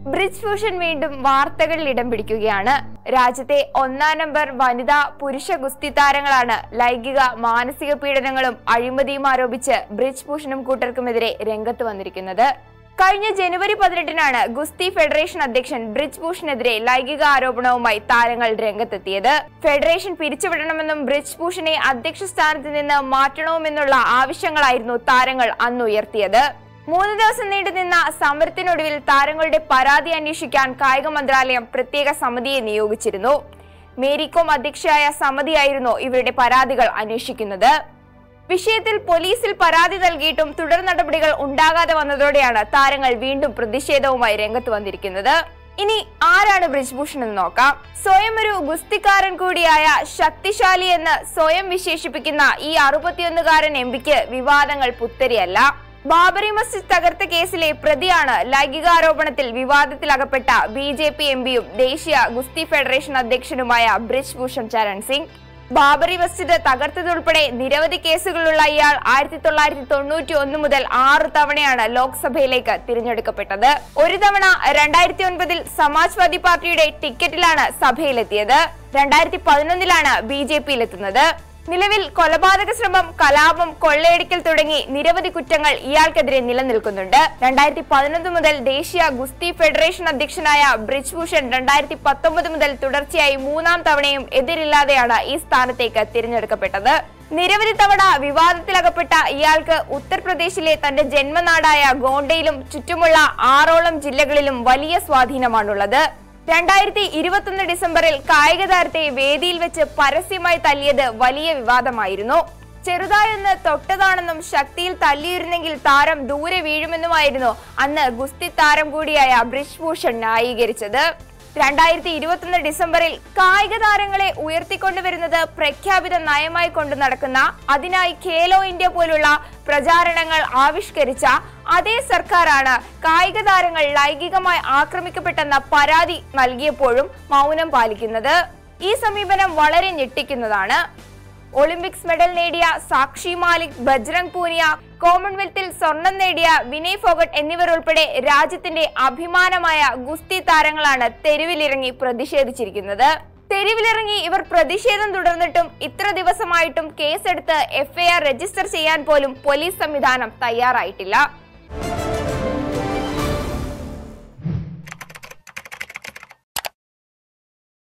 Brij fusion വീണ്ടും വാർത്തകളിൽ ഇടം പിടിക്കുകയാണ് രാജ്യത്തെ ഒന്നാം നമ്പർ വനിതാ പുരുഷ ഗുസ്തി താരങ്ങളാണ് ലൈംഗിക മാനസിക പീഡനങ്ങളും അഴിമതിയും ആരോപിച്ച് ബ്രിജ് ഭൂഷണും കൂട്ടർക്കുമെതിരെ രംഗത്ത് വന്നിരിക്കുന്നത് കഴിഞ്ഞ ജനുവരി പതിനെട്ടിനാണ് ഗുസ്തി ഫെഡറേഷൻ അധ്യക്ഷൻ ബ്രിജ് ഭൂഷണെതിരെ ലൈംഗിക ആരോപണവുമായി താരങ്ങൾ രംഗത്തെത്തിയത് ഫെഡറേഷൻ പിരിച്ചുവിടണമെന്നും ബ്രിജ് ഭൂഷണെ അധ്യക്ഷ സ്ഥാനത്ത് നിന്ന് മാറ്റണമെന്നുള്ള ആവശ്യങ്ങളായിരുന്നു താരങ്ങൾ അന്ന് ഉയർത്തിയത് മൂന്ന് ദിവസം നീണ്ടുനിന്ന സമരത്തിനൊടുവിൽ താരങ്ങളുടെ പരാതി അന്വേഷിക്കാൻ കായിക മന്ത്രാലയം പ്രത്യേക സമിതിയെ നിയോഗിച്ചിരുന്നു മേരികോം അധ്യക്ഷയായ സമിതിയായിരുന്നു ഇവരുടെ പരാതികൾ അന്വേഷിക്കുന്നത് വിഷയത്തിൽ പോലീസിൽ പരാതി നൽകിയിട്ടും തുടർ നടപടികൾ ഉണ്ടാകാതെ വന്നതോടെയാണ് താരങ്ങൾ വീണ്ടും പ്രതിഷേധവുമായി രംഗത്ത് വന്നിരിക്കുന്നത് ഇനി ആരാണ് ബ്രിജ്ഭൂഷൺ എന്ന് നോക്കാം സ്വയം ഒരു ഗുസ്തിക്കാരൻ കൂടിയായ ശക്തിശാലി എന്ന് സ്വയം വിശേഷിപ്പിക്കുന്ന ഈ അറുപത്തിയൊന്നുകാരൻ എം പിക്ക് വിവാദങ്ങൾ പുത്തരിയല്ല ബാബറി മസ്ജിദ് തകർത്ത കേസിലെ പ്രതിയാണ് ലൈംഗികാരോപണത്തിൽ വിവാദത്തിലകപ്പെട്ട ബി ജെ പി എം പിയും ദേശീയ ഗുസ്തി ഫെഡറേഷൻ അധ്യക്ഷനുമായ ബ്രിജ് ഭൂഷൺ ചരൺ സിംഗ് ബാബറി മസ്ജിദ് തകർത്തതുൾപ്പെടെ നിരവധി കേസുകളുള്ള ഇയാൾ ആയിരത്തി തൊള്ളായിരത്തി തൊണ്ണൂറ്റി ഒന്ന് മുതൽ ആറ് തവണയാണ് ലോക്സഭയിലേക്ക് തിരഞ്ഞെടുക്കപ്പെട്ടത് ഒരു തവണ രണ്ടായിരത്തി ഒൻപതിൽ സമാജ്വാദി പാർട്ടിയുടെ ടിക്കറ്റിലാണ് സഭയിലെത്തിയത് രണ്ടായിരത്തി പതിനൊന്നിലാണ് ബി ജെ പിയിലെത്തുന്നത് നിലവിൽ കൊലപാതക ശ്രമം കലാപം കൊള്ളയടിക്കൽ തുടങ്ങി നിരവധി കുറ്റങ്ങൾ ഇയാൾക്കെതിരെ നിലനിൽക്കുന്നുണ്ട് രണ്ടായിരത്തി പതിനൊന്ന് മുതൽ ദേശീയ ഗുസ്തി ഫെഡറേഷൻ അധ്യക്ഷനായ ബ്രിജ് ഭൂഷൺ രണ്ടായിരത്തി പത്തൊമ്പത് മുതൽ തുടർച്ചയായി മൂന്നാം തവണയും എതിരില്ലാതെയാണ് ഈ സ്ഥാനത്തേക്ക് തിരഞ്ഞെടുക്കപ്പെട്ടത് നിരവധി തവണ വിവാദത്തിലകപ്പെട്ട ഇയാൾക്ക് ഉത്തർപ്രദേശിലെ തന്റെ ജന്മനാടായ ഗോണ്ടയിലും ചുറ്റുമുള്ള ആറോളം ജില്ലകളിലും വലിയ സ്വാധീനമാണുള്ളത് രണ്ടായിരത്തി ഇരുപത്തൊന്ന് ഡിസംബറിൽ കായിക താരത്തെ വേദിയിൽ വെച്ച് പരസ്യമായി തല്ലിയത് വലിയ വിവാദമായിരുന്നു ചെറുതായൊന്ന് തൊട്ടതാണെന്നും ശക്തിയിൽ തല്ലിയിരുന്നെങ്കിൽ താരം ദൂരെ വീഴുമെന്നുമായിരുന്നു അന്ന് ഗുസ്തി താരം കൂടിയായ ബ്രിജ് ഭൂഷൺ ന്യായീകരിച്ചത് രണ്ടായിരത്തി ഇരുപത്തൊന്ന് ഡിസംബറിൽ കായിക താരങ്ങളെ ഉയർത്തിക്കൊണ്ടുവരുന്നത് പ്രഖ്യാപിത നയമായി കൊണ്ടു നടക്കുന്ന അതിനായി ഖേലോ ഇന്ത്യ പോലുള്ള പ്രചാരണങ്ങൾ ആവിഷ്കരിച്ച അതേ സർക്കാരാണ് കായിക താരങ്ങൾ ലൈംഗികമായി ആക്രമിക്കപ്പെട്ടെന്ന പരാതി നൽകിയപ്പോഴും മൗനം പാലിക്കുന്നത് ഈ സമീപനം വളരെ ഞെട്ടിക്കുന്നതാണ് ഒളിമ്പിക്സ് മെഡൽ നേടിയ സാക്ഷി മാലിക് ബജ്രംഗ് പൂനിയ കോമൺവെൽത്തിൽ സ്വർണം നേടിയ വിനയ് ഫോഗട്ട് എന്നിവർ ഉൾപ്പെടെ രാജ്യത്തിന്റെ അഭിമാനമായ ഗുസ്തി താരങ്ങളാണ് തെരുവിലിറങ്ങി പ്രതിഷേധിച്ചിരിക്കുന്നത് തെരുവിലിറങ്ങി ഇവർ പ്രതിഷേധം തുടർന്നിട്ടും ഇത്ര ദിവസമായിട്ടും കേസെടുത്ത് എഫ്ഐആർ രജിസ്റ്റർ ചെയ്യാൻ പോലും പോലീസ് സംവിധാനം തയ്യാറായിട്ടില്ല